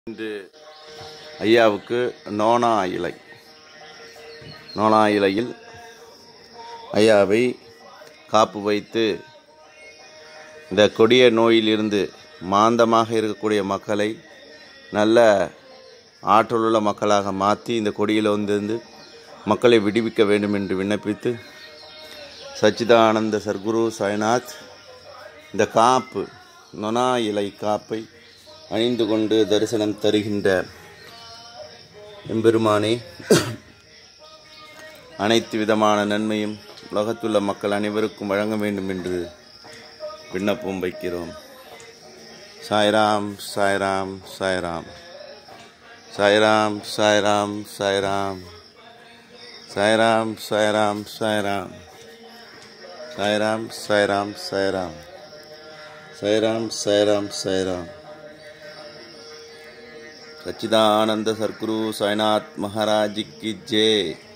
இன்று ஐயாவுக்கு நோனா இலை நோனா இலையில் ஐயாவை காப்பு வைத்து இந்த கொடிய நோயிலிருந்து மாந்தமாக இருக்கக்கூடிய மக்களை நல்ல ஆற்றலுள்ள மக்களாக மாற்றி இந்த கொடியில் வந்திருந்து மக்களை விடுவிக்க வேண்டும் என்று விண்ணப்பித்து சச்சிதானந்த சர்க்குரு சாய்நாத் இந்த காப்பு நொனா இலை காப்பை அணிந்து கொண்டு தரிசனம் தருகின்ற எம்பெருமானே அனைத்து விதமான நன்மையும் உலகத்துள்ள மக்கள் அனைவருக்கும் வழங்க வேண்டும் என்று விண்ணப்பம் வைக்கிறோம் சாய்ராம் சாய்ராம் சாய்ராம் சாய்ராம் சாய்ராம் சாய்ராம் சாய்ராம் சாய்ராம் சாய்ராம் சாய்ராம் சாய்ராம் சாய்ராம் சாய்ராம் சாய்ராம் சாய்ராம் சச்சிதானந்த சர்க்குரு சாய்நாத் மகாராஜ் கி ஜெய்